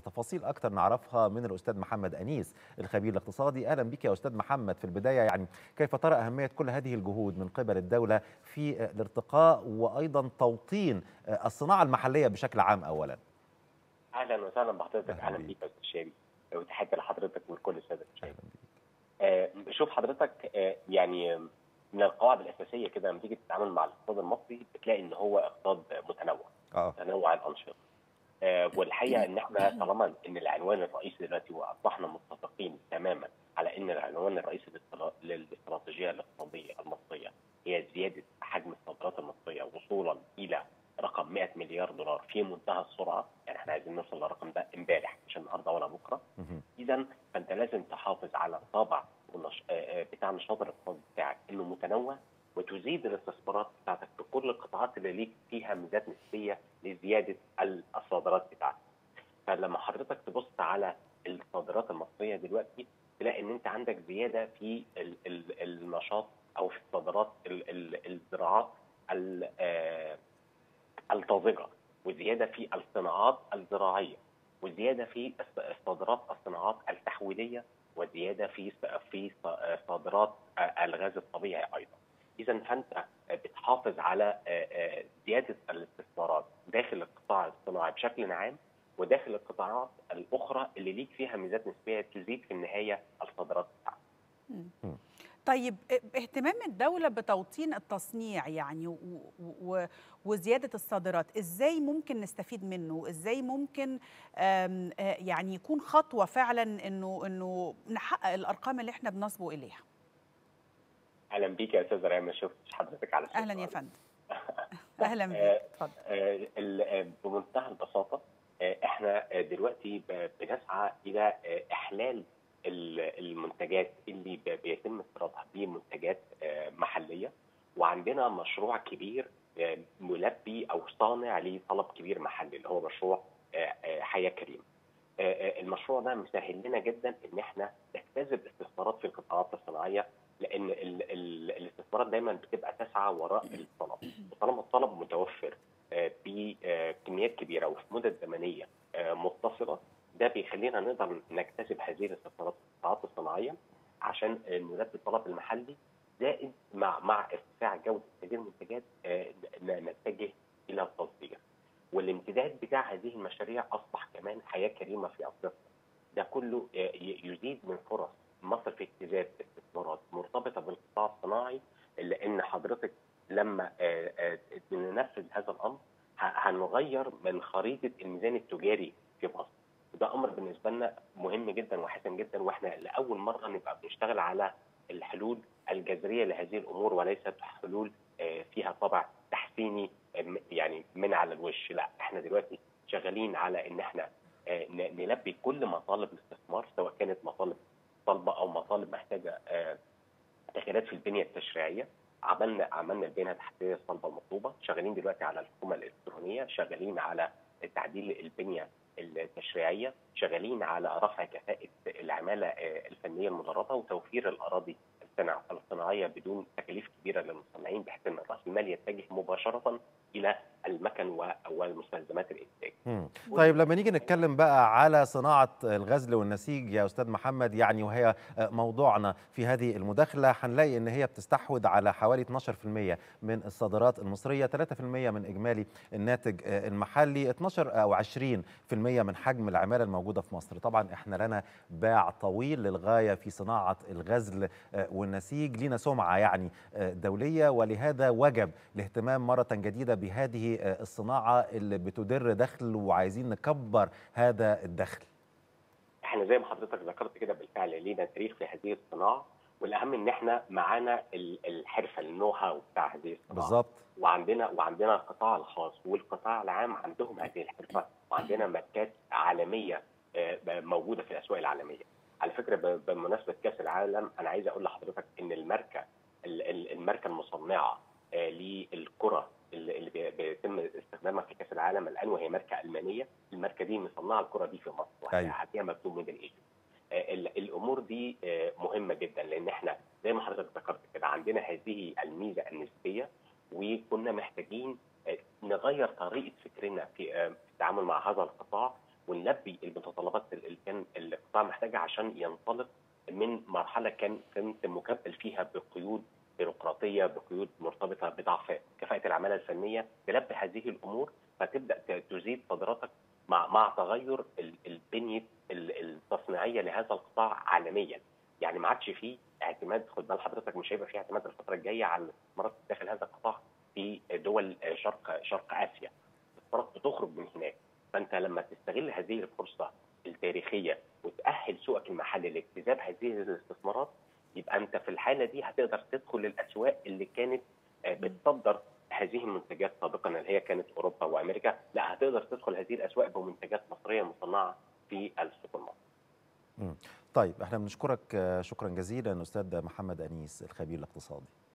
تفاصيل اكتر نعرفها من الاستاذ محمد انيس الخبير الاقتصادي اهلا بك يا استاذ محمد في البدايه يعني كيف ترى اهميه كل هذه الجهود من قبل الدوله في الارتقاء وايضا توطين الصناعه المحليه بشكل عام اولا اهلا وسهلا بحضرتك أهلاً اهلا بيك. بيك يا استاذ شامي وتحياتي لحضرتك ولكل الساده المشاهدين أهلاً بك. آه، شوف حضرتك آه، يعني من القواعد الاساسيه كده لما تيجي تتعامل مع الاقتصاد المصري بتلاقي ان هو اقتصاد متنوع اه تنوع الانشطه آه، والحقيقه ان احنا طالما ان العنوان الرئيسي دلوقتي واصبحنا متفقين تماما على ان العنوان الرئيسي للاسترا- للاستراتيجيه الاقتصاديه المصريه هي زياده حجم الصادرات المصريه وصولا الى رقم 100 مليار دولار في منتهى السرعه يعني احنا عايزين نوصل للرقم ده امبارح مش النهارده ولا بكره مهم. اذا فانت لازم تحافظ على الطابع والنش- آه، آه، بتاع النشاط الاقتصادي بتاعك انه متنوع وتزيد الاستثمارات بتاعتك في كل القطاعات اللي ليك فيها ميزات نسبيه لزياده ال- الصادرات بتاعتك. فلما حضرتك تبص على الصادرات المصريه دلوقتي تلاقي ان انت عندك زياده في ال ال النشاط او في الصادرات ال ال الزراعات ال- آه، الطازجه وزياده في الصناعات الزراعيه وزياده في الص- صادرات الصناعات التحويليه وزياده في ص- في ص- صادرات آه، الغاز الطبيعي ايضا. اذا فانت بتحافظ على آه، آه، زياده الاستثمارات داخل القطاع الصناعي بشكل عام وداخل القطاعات الاخرى اللي ليك فيها ميزات نسبيه تزيد في النهايه الصادرات بتاعتك. طيب اهتمام الدولة بتوطين التصنيع يعني و- و- وزيادة الصادرات ازاي ممكن نستفيد منه ازاي ممكن آم، آه، يعني يكون خطوة فعلا انه انه نحقق الارقام اللي احنا بنصبو اليها اهلا بيك يا استاذ ريان ما شفتش حضرتك على اهلا يا الشاشة. فندم اهلا بيك آه، اتفضل آه، ال- آه، بمنتهى البساطه آه، احنا آه، دلوقتي ب- بنسعى الى آه، احلال ال- المنتجات اللي ب- بيتم استيرادها بمنتجات آه، محليه وعندنا مشروع كبير آه، ملبي او صانع لطلب كبير محلي اللي هو مشروع آه، آه، حياه كريمه. آه، آه، المشروع ده مسهل لنا جدا ان احنا نجتذب استثمارات في القطاعات الصناعيه لان ال- ال- الاستثمارات دايما بتبقى تسعى وراء الطلب وطالما الطلب متوفر آه، بكميات كبيره وفي مدد زمنيه آه، متصله ده بيخلينا نقدر نجتذب هذه الاستثمارات في القطاعات الصناعيه عشان آه، نلبي الطلب المحلي زائد مع مع ارتفاع جوده هذه المنتجات آه، ن- نتجه الى التصدير والامتداد بتاع هذه المشاريع اصبح كمان حياه كريمه في افريقيا ده كله آه، ي- يزيد من فرص مصر في اجتذاب استثمارات مرتبطه بالقطاع الصناعي لان حضرتك لما آه، آه، ننفذ هذا الامر ه- هنغير من خريطه الميزان التجاري في مصر وده امر بالنسبه لنا مهم جدا وحسن جدا واحنا لاول مره نبقى بنشتغل على الحلول الجذريه لهذه الامور وليست حلول آه، فيها طابع تحسيني آه، م- يعني من على الوش لا احنا دلوقتي شغالين على ان احنا آه، ن- نلبي كل مطالب الاستثمار سواء كانت مطالب طالبه او مطالب محتاجه آه، تغييرات في البنيه التشريعيه عملنا عملنا البنيه التحتيه الصلبه المطلوبه شغالين دلوقتي على الحكومه الالكترونيه شغالين على تعديل البنيه التشريعيه شغالين على رفع كفاءه العماله آه، الفنيه المدربه وتوفير الاراضي الصناع- الصناعيه بدون تكاليف كبيره للمصنعين بحيث ان راس المال يتجه مباشره الى المكن و- والمستلزمات الانتاج مم. طيب لما نيجي نتكلم بقى على صناعة الغزل والنسيج يا أستاذ محمد يعني وهي موضوعنا في هذه المداخلة هنلاقي إن هي بتستحوذ على حوالي 12% من الصادرات المصرية 3% من إجمالي الناتج المحلي 12 أو 20% من حجم العمالة الموجودة في مصر طبعا إحنا لنا باع طويل للغاية في صناعة الغزل والنسيج لنا سمعة يعني دولية ولهذا وجب الاهتمام مرة جديدة بهذه الصناعة اللي بتدر دخل وعايزين نكبر هذا الدخل احنا زي ما حضرتك ذكرت كده بالفعل لينا تاريخ في هذه الصناعه والاهم ان احنا معانا ال- الحرفه النو هاو بتاع هذه الصناعه بالظبط وعندنا وعندنا القطاع الخاص والقطاع العام عندهم هذه الحرفه وعندنا ماركات عالميه آه، موجوده في الاسواق العالميه. على فكره ب- بمناسبه كاس العالم انا عايز اقول لحضرتك ان الماركه ال- ال- الماركه المصنعه آه، للكره اللي اللي بي- بيتم استخدامها في كاس العالم الان وهي ماركه المانيه، الماركه دي مصنعه الكره دي في مصر أيوة. وهي مكتوب من الايجيبت. آه، ال- الامور دي آه، مهمه جدا لان احنا زي ما حضرتك ذكرت كده عندنا هذه الميزه النسبيه وكنا محتاجين آه، نغير طريقه فكرنا في آه، في التعامل مع هذا القطاع ونلبي المتطلبات اللي كان القطاع محتاجها عشان ينطلق من مرحله كان كنت مكبل فيها بقيود بيروقراطيه بقيود مرتبطه بضعف كفاءه العماله الفنيه تلبي هذه الامور فتبدا تزيد صادراتك مع مع تغير البنيه التصنيعيه لهذا القطاع عالميا يعني ما عادش فيه اعتماد خد بال حضرتك مش هيبقى فيه اعتماد الفتره الجايه على الاستثمارات داخل هذا القطاع في دول شرق شرق اسيا الاستثمارات بتخرج من هناك فانت لما تستغل هذه الفرصه التاريخيه وتاهل سوقك المحلي لاجتذاب هذه الاستثمارات يبقى انت في الحاله دي هتقدر تدخل الاسواق اللي كانت بتصدر هذه المنتجات سابقا اللي هي كانت اوروبا وامريكا لا هتقدر تدخل هذه الاسواق بمنتجات مصريه مصنعه في السوق المصري. طيب احنا بنشكرك شكرا جزيلا استاذ محمد انيس الخبير الاقتصادي.